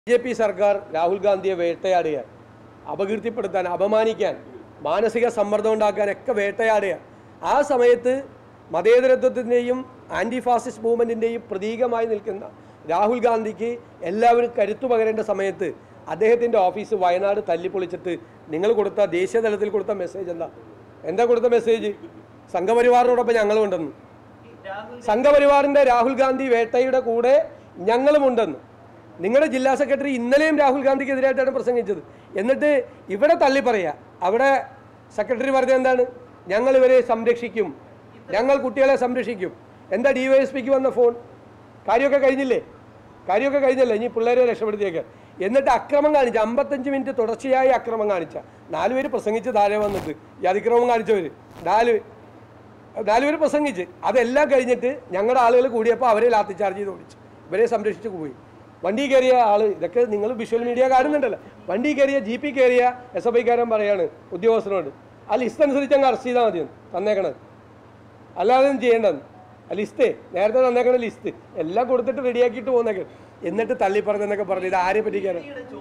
B J P സർക്കാർ രാഹുൽ ഗാന്ധിയെ വേട്ടയാടുകയാണ് അപകീർത്തിപ്പെടുത്താൻ അപമാനിക്കാൻ മാനസിക സമ്മർദ്ദം ഉണ്ടാക്കാനൊക്കെ വേട്ടയാടുകയാണ് ആ സമയത്ത് മതേതരത്വത്തിൻ്റെയും ആൻറ്റി ഫാസിസ്റ്റ് മൂവ്മെൻറ്റിൻ്റെയും പ്രതീകമായി നിൽക്കുന്ന രാഹുൽ ഗാന്ധിക്ക് എല്ലാവരും കരുത്തു പകരേണ്ട സമയത്ത് അദ്ദേഹത്തിൻ്റെ ഓഫീസ് വയനാട് തല്ലിപ്പൊളിച്ചിട്ട് നിങ്ങൾ കൊടുത്ത ദേശീയ തലത്തിൽ കൊടുത്ത മെസ്സേജ് എന്താ എന്താ കൊടുത്ത മെസ്സേജ് സംഘപരിവാറിനോടൊപ്പം ഞങ്ങളുമുണ്ടെന്ന് സംഘപരിവാറിന്റെ രാഹുൽ ഗാന്ധി വേട്ടയുടെ കൂടെ ഞങ്ങളുമുണ്ടെന്ന് നിങ്ങളുടെ ജില്ലാ സെക്രട്ടറി ഇന്നലെയും രാഹുൽ ഗാന്ധിക്കെതിരായിട്ടാണ് പ്രസംഗിച്ചത് എന്നിട്ട് ഇവിടെ തള്ളി പറയാ അവിടെ സെക്രട്ടറി പറഞ്ഞത് എന്താണ് ഞങ്ങൾ ഇവരെ സംരക്ഷിക്കും ഞങ്ങൾ കുട്ടികളെ സംരക്ഷിക്കും എന്താ ഡി വൈ എസ് പിക്ക് വന്ന ഫോൺ കാര്യമൊക്കെ കഴിഞ്ഞില്ലേ കാര്യമൊക്കെ കഴിഞ്ഞല്ലേ ഇനി പിള്ളേരെ രക്ഷപ്പെടുത്തിയേക്ക് എന്നിട്ട് അക്രമം കാണിച്ച അമ്പത്തഞ്ച് മിനിറ്റ് തുടർച്ചയായി അക്രമം കാണിച്ച നാലുപേര് പ്രസംഗിച്ച് താഴെ വന്നിട്ട് ഈ അതിക്രമം കാണിച്ചവർ നാല് നാലുപേര് പ്രസംഗിച്ച് അതെല്ലാം കഴിഞ്ഞിട്ട് ഞങ്ങളുടെ ആളുകൾ കൂടിയപ്പോൾ അവരെ ലാത്തി ചാർജ് ചെയ്ത് ഓടിച്ചു ഇവരെ സംരക്ഷിച്ച് പോയി വണ്ടി കയറിയ ആള് ഇതൊക്കെ നിങ്ങൾ വിഷ്വൽ മീഡിയ കാണുന്നുണ്ടല്ലോ വണ്ടി കയറിയ ജി പി കയറിയ എസ് എഫ് ഐക്കാരൻ പറയാണ് ഉദ്യോഗസ്ഥനോട് ആ ലിസ്റ്റ് അനുസരിച്ച് അങ്ങ് അറസ്റ്റ് ചെയ്താൽ മതിയെന്ന് തന്നേക്കണത് അല്ലാതെ ഒന്നും ചെയ്യേണ്ടെന്ന് ആ ലിസ്റ്റേ നേരത്തെ തന്നേക്കണ ലിസ്റ്റ് എല്ലാം കൊടുത്തിട്ട് റെഡിയാക്കിയിട്ട് പോകുന്നേക്കെ എന്നിട്ട് തള്ളി പറഞ്ഞെന്നൊക്കെ പറഞ്ഞു ഇത് ആരെ പറ്റിക്കാനാണ്